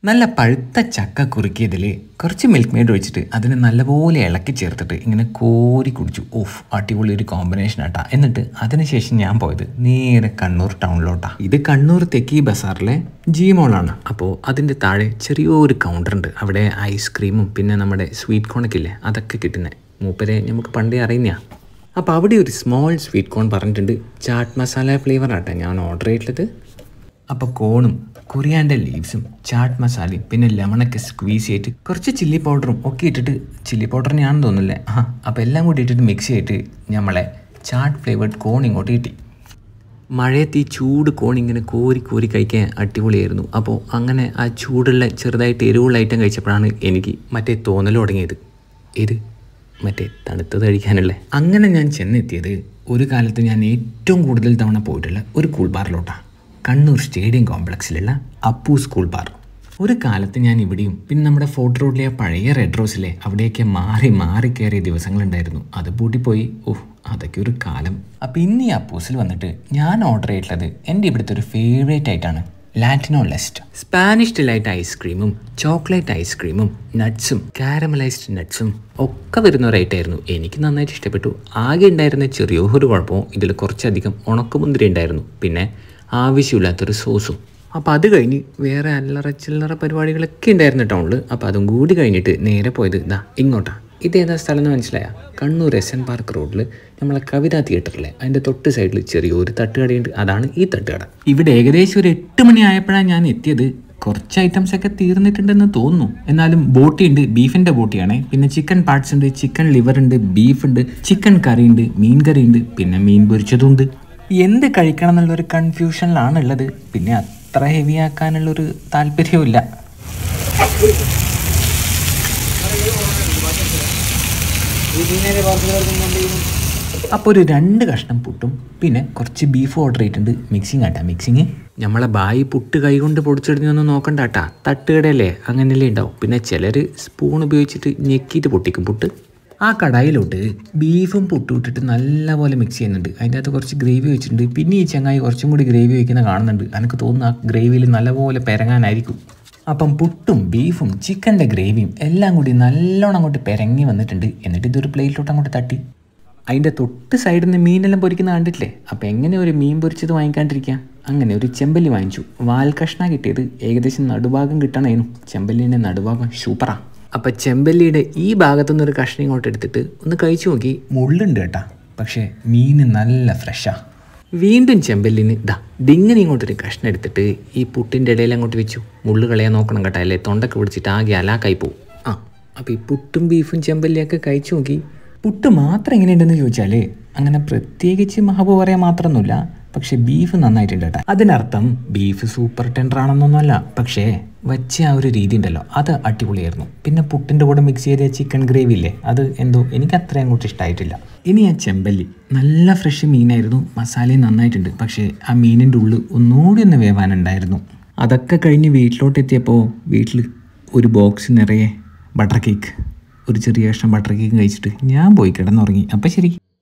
നല്ല പഴുത്ത ചക്ക കുറുക്കിയതിൽ കുറച്ച് മിൽക്ക് മെയ്ഡ് ഒഴിച്ചിട്ട് അതിനെ നല്ലപോലെ ഇളക്കി ചേർത്തിട്ട് ഇങ്ങനെ കോരി കുടിച്ചു ഓഫ് അടിപൊളി ഒരു കോമ്പിനേഷൻ ആട്ടാ എന്നിട്ട് അതിനുശേഷം ഞാൻ പോയത് നേരെ കണ്ണൂർ ടൗണിലോട്ടാ ഇത് കണ്ണൂർ തെക്കി ബസാറിലെ ജി മോളാണ് അപ്പോൾ അതിൻ്റെ താഴെ ചെറിയൊരു കൗണ്ടർ ഉണ്ട് അവിടെ ഐസ്ക്രീമും പിന്നെ നമ്മുടെ സ്വീറ്റ് കോണൊക്കെ ഇല്ലേ അതൊക്കെ കിട്ടുന്നത് മൂപ്പരെ നമുക്ക് പണ്ടേ അറിയുന്നയാ അപ്പോൾ അവിടെ ഒരു സ്മോൾ സ്വീറ്റ് കോൺ പറഞ്ഞിട്ടുണ്ട് ചാട്ട് മസാല ഫ്ലേവർ ആട്ടെ ഞാൻ ഓർഡർ ചെയ്തിട്ടുള്ളത് അപ്പോൾ കോണും കൊറിയാൻ്റെ ലീവ്സും ചാട്ട് മസാലയും പിന്നെ ലെമണൊക്കെ സ്ക്വീസ് ചെയ്തിട്ട് കുറച്ച് ചില്ലി പൗഡറും ഒക്കെ ഇട്ടിട്ട് ചില്ലി പൗഡറിനെയാണെന്ന് തോന്നുന്നില്ലേ ആ അപ്പോൾ എല്ലാം കൂടി ഇട്ടിട്ട് മിക്സ് ചെയ്തിട്ട് നമ്മളെ ചാട്ട് ഫ്ലേവേർഡ് കോൺ ഇങ്ങോട്ട് കിട്ടി മഴയത്ത് ഈ ചൂട് കോൺ ഇങ്ങനെ കോരി കോരി കഴിക്കാൻ അടിപൊളിയായിരുന്നു അപ്പോൾ അങ്ങനെ ആ ചൂടുള്ള ചെറുതായിട്ട് എരിവുള്ള ഐറ്റം കഴിച്ചപ്പോഴാണ് എനിക്ക് മറ്റേ തോന്നൽ തുടങ്ങിയത് ഇത് മറ്റേ തണുത്തത് കഴിക്കാനല്ലേ അങ്ങനെ ഞാൻ ചെന്നെത്തിയത് ഒരു കാലത്ത് ഞാൻ ഏറ്റവും കൂടുതൽ തവണ പോയിട്ടുള്ള ഒരു കൂൾ ബാറിലോട്ടാണ് കണ്ണൂർ സ്റ്റേഡിയം കോംപ്ലക്സിലുള്ള അപ്പു സ്കൂൾ ബാർ ഒരു കാലത്ത് ഞാൻ ഇവിടെയും പിന്നെ നമ്മുടെ ഫോർട്ട് റോഡിലെ ആ പഴയ റെഡ് റോസിലെ അവിടെയൊക്കെ മാറി മാറി കയറിയ ദിവസങ്ങളുണ്ടായിരുന്നു അത് പൂട്ടിപ്പോയി ഓഹ് അതൊക്കെ ഒരു കാലം അപ്പം ഇന്ന് ഈ അപ്പൂസിൽ വന്നിട്ട് ഞാൻ ഓർഡർ ചെയ്തിട്ടുള്ളത് എൻ്റെ ഇവിടുത്തെ ഒരു ഫേവറേറ്റ് ആയിട്ടാണ് ലാറ്റിനോ ലെസ്റ്റ് സ്പാനിഷ് ഡിലൈറ്റ് ഐസ്ക്രീമും ചോക്ലേറ്റ് ഐസ്ക്രീമും നട്ട്സും കാരമലൈസ്ഡ് നട്ട്സും ഒക്കെ വരുന്ന ഒരു ഐറ്റായിരുന്നു എനിക്ക് നന്നായിട്ട് ഇഷ്ടപ്പെട്ടു ആകെ ഉണ്ടായിരുന്ന ചെറിയൊരു കുഴപ്പവും ഇതിൽ കുറച്ചധികം ഉണക്കമുന്തിരി ഉണ്ടായിരുന്നു പിന്നെ ആവശ്യമില്ലാത്തൊരു സോസും അപ്പോൾ അത് കഴിഞ്ഞ് വേറെ അല്ലറ ചില്ലറ പരിപാടികളൊക്കെ ഉണ്ടായിരുന്നു ടൗണിൽ അപ്പോൾ അതും കൂടി കഴിഞ്ഞിട്ട് നേരെ പോയത് ഇതാ ഇങ്ങോട്ടാ ഇതേതാ സ്ഥലം എന്ന് മനസ്സിലായ കണ്ണൂർ എസ് എൻ പാർക്ക് റോഡിൽ നമ്മളെ കവിതാ തിയേറ്ററിലെ അതിൻ്റെ തൊട്ട് സൈഡിൽ ചെറിയൊരു തട്ടുകടയുണ്ട് അതാണ് ഈ തട്ടുകട ഇവിടെ ഏകദേശം ഒരു എട്ട് മണി ആയപ്പോഴാണ് ഞാൻ എത്തിയത് കുറച്ച് ഐറ്റംസ് ഒക്കെ തീർന്നിട്ടുണ്ടെന്ന് തോന്നുന്നു എന്നാലും ബോട്ടി ഉണ്ട് ബീഫിൻ്റെ ബോട്ടിയാണ് പിന്നെ ചിക്കൻ പാർട്സ് ഉണ്ട് ചിക്കൻ ലിവർ ഉണ്ട് ബീഫ് ഉണ്ട് ചിക്കൻ കറി ഉണ്ട് മീൻ കറി ഉണ്ട് പിന്നെ മീൻ പൊരിച്ചതും ഉണ്ട് എന്ത് കഴിക്കണം എന്നുള്ളൊരു കൺഫ്യൂഷനിലാണ് ഉള്ളത് പിന്നെ അത്ര ഹെവി ആക്കാനുള്ളൊരു താല്പര്യവും ഇല്ല അപ്പോൾ ഒരു രണ്ട് കഷ്ണം പുട്ടും പിന്നെ കുറച്ച് ബീഫ് ഓർഡർ ചെയ്തിട്ടുണ്ട് മിക്സിങ് ആട്ടാ മിക്സിങ് നമ്മളെ ബായി പുട്ട് കൈകൊണ്ട് പൊടിച്ചെടുത്തൊന്നും നോക്കണ്ട കേട്ടാ തട്ടുകടയല്ലേ അങ്ങനെയല്ലേ ഉണ്ടാവും പിന്നെ ചിലർ സ്പൂൺ ഉപയോഗിച്ചിട്ട് ഞെക്കിയിട്ട് പൊട്ടിക്കും പുട്ട് ആ കടായിലോട്ട് ബീഫും പുട്ടും ഇട്ടിട്ട് നല്ലപോലെ മിക്സ് ചെയ്യുന്നുണ്ട് അതിൻ്റെ അകത്ത് കുറച്ച് ഗ്രേവി വെച്ചിട്ടുണ്ട് പിന്നെ ഈ ചങ്ങായി കുറച്ചും കൂടി ഗ്രേവി വയ്ക്കുന്ന കാണുന്നുണ്ട് എനിക്ക് തോന്നുന്നു ആ ഗ്രേവിയിൽ നല്ലപോലെ പെരങ്ങാനായിരിക്കും അപ്പം പുട്ടും ബീഫും ചിക്കൻ്റെ ഗ്രേവിയും എല്ലാം കൂടി നല്ലോണം അങ്ങോട്ട് പെരങ്ങി വന്നിട്ടുണ്ട് എന്നിട്ട് ഇതൊരു പ്ലേറ്റിലോട്ട് അങ്ങോട്ട് തട്ടി അതിൻ്റെ തൊട്ട് സൈഡിൽ നിന്ന് മീനെല്ലാം പൊരിക്കുന്ന കണ്ടിട്ടില്ലേ അപ്പോൾ എങ്ങനെ ഒരു മീൻ പൊരിച്ചത് വാങ്ങിക്കാണ്ടിരിക്കാം അങ്ങനെ ഒരു ചെമ്പല്ലി വാങ്ങിച്ചു വാൽ കഷ്ണ കിട്ടിയത് ഏകദേശം നടുഭാഗം കിട്ടണേനു ചെമ്പല്ലിൻ്റെ നടുഭാഗം സൂപ്പറാ അപ്പോൾ ചെമ്പല്ലിയുടെ ഈ ഭാഗത്തുനിന്ന് ഒരു കഷ്ണം ഇങ്ങോട്ട് എടുത്തിട്ട് ഒന്ന് കഴിച്ചു നോക്കി മുള്ളുണ്ട് കേട്ടാ പക്ഷേ മീൻ നല്ല ഫ്രഷാ വീണ്ടും ചെമ്പല്ലിന് ദാ ദിങ്ങനെ ഇങ്ങോട്ടൊരു കഷ്ണം എടുത്തിട്ട് ഈ പുട്ടിൻ്റെ ഇടയിൽ അങ്ങോട്ട് വെച്ചു മുള്ളു കളയാൻ നോക്കണം കേട്ടോ അല്ലേ തൊണ്ടൊക്കെ പിടിച്ചിട്ട് ആകെ അലാക്കായി പോവും ആ അപ്പോൾ ഈ പുട്ടും ബീഫും ചെമ്പല്ലിയൊക്കെ കഴിച്ചു നോക്കി പുട്ട് മാത്രം എങ്ങനെയുണ്ടെന്ന് ചോദിച്ചാൽ അങ്ങനെ പ്രത്യേകിച്ച് മഹബു പറയാൻ മാത്രമൊന്നുമില്ല പക്ഷേ ബീഫ് നന്നായിട്ടുണ്ട് കേട്ടോ അതിനർത്ഥം ബീഫ് സൂപ്പർ ടെൻഡർ ആണെന്നൊന്നുമല്ല പക്ഷേ വച്ച ആ ഒരു രീതി ഉണ്ടല്ലോ അത് അടിപൊളിയായിരുന്നു പിന്നെ പുട്ടിൻ്റെ കൂടെ മിക്സ് ചെയ്ത ചിക്കൻ ഗ്രേവി ഇല്ലേ അത് എന്തോ എനിക്ക് അത്ര അങ്ങോട്ട് ഇഷ്ടമായിട്ടില്ല ഇനി ആ ചെമ്പല്ലി നല്ല ഫ്രഷ് മീനായിരുന്നു മസാലയും നന്നായിട്ടുണ്ട് പക്ഷേ ആ മീനിൻ്റെ ഉള്ളിൽ ഒന്നുകൂടി ഒന്ന് വേവാനുണ്ടായിരുന്നു അതൊക്കെ കഴിഞ്ഞ് വീട്ടിലോട്ട് എത്തിയപ്പോൾ വീട്ടിൽ ഒരു ബോക്സ് നിറയെ ബട്ടർ കേക്ക് ഒരു ചെറിയ കഷ്ണം ബട്ടർ കേക്ക് കഴിച്ചിട്ട് ഞാൻ പോയി കിടന്നുറങ്ങി അപ്പം ശരി